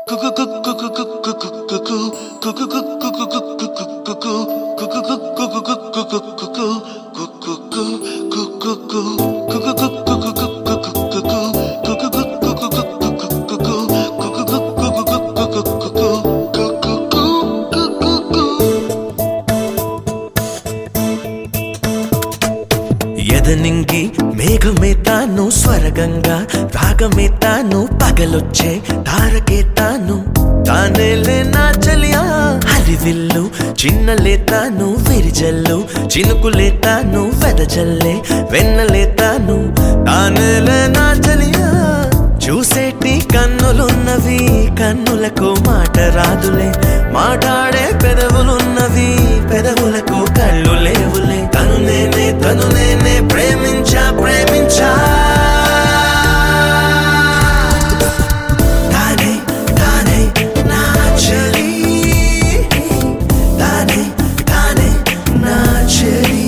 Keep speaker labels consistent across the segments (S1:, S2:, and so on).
S1: ఎదనింగి మేఘమే తాను స్వరగంగా రాగమే తాను పగలొచ్చే తారకే తాను తానేలే నా చలియా హరివిల్లు చిన్నలే తాను విరిజల్లు చినుకులే తాను వెదజల్లే వెన్నలే తాను తానేలే నా చలియా చూసేటి కన్నులున్నవి కన్నులకు మాట రాదులే మాట్లాడే పెదవులున్నవి పెదవులకు కళ్ళు లేవులే తను నేనే తను నేనే ప్రేమించా ప్రేమించా తానే తానే నా చెలి తానే తానే నా చెలి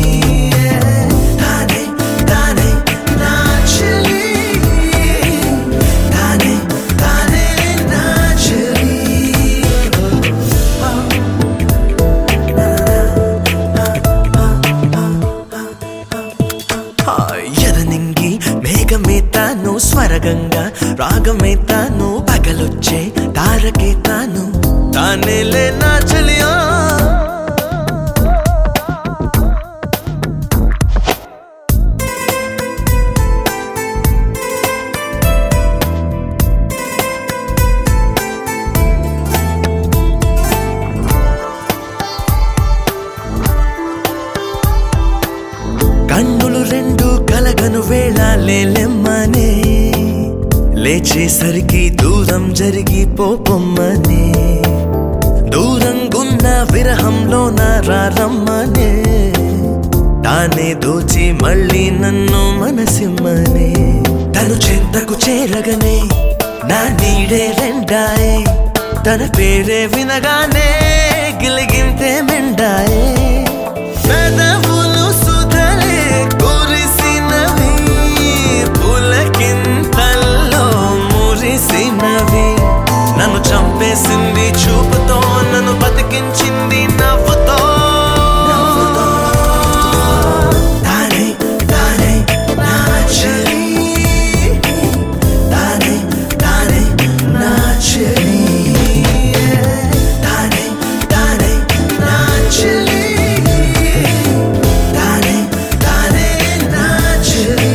S1: తానే తానే నా చెలి తానే తానే నా చెలి ఎదనింగి మేఘమే తాను స్వరగంగా రాగమే తాను పగలొచ్చే తారకే తాను తానేలే నా చలియా కన్నులు రెండు కలగను వేళ లేలెమ్మనే లేచేసరికి దూరం జరిగి పోపొమ్మనే దూరంగున్న విరహంలో నా రారమ్మనే తానే దోచి మళ్ళీ నన్ను మనసిమ్మనే తను చెంతకు చేరగనే నా నీడే రెండాయే తన పేరే వినగానే గిలిగింతే మెండాయే పెదవులు సుధలే కురిసినవి పులకింతల్లో మురిసినవి నన్ను చంపేసింది చూపుతో నన్ను బతికించింది నవ్వుతో తానే తానే నా చెలి తానే తానే నా చెలి తానే తానే నా చెలి తానే తానే నా చెలి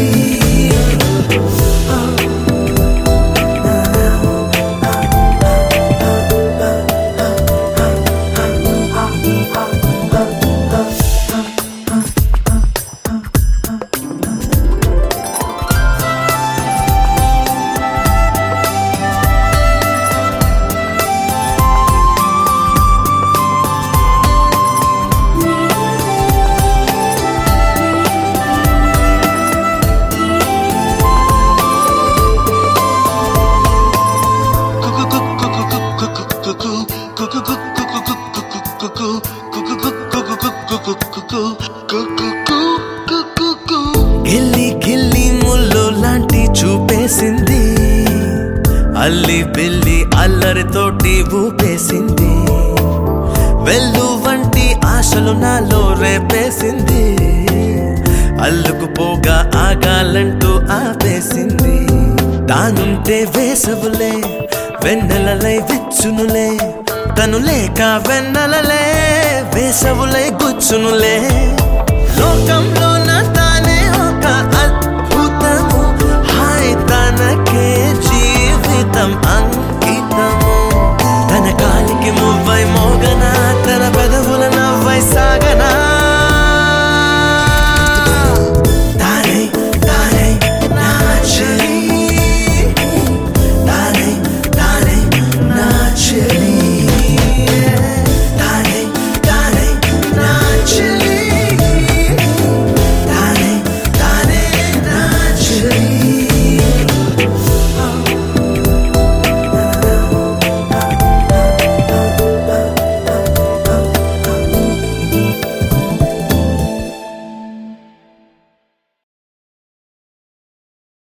S1: గిల్లి గిల్లి ముళ్ళు లాంటి చూపేసింది అల్లి బిల్లి అల్లరితోటి ఊపేసింది వెళ్ళు వంటి ఆశలు నాలో రేపేసింది అల్లుకు పోగా ఆగాలంటూ ఆపేసింది తానుంటే వేసవులే వెన్నెలలై విచ్చునులే తను లేక వెన్నెలలే వేసవులై గుచ్చునులే లోకంలో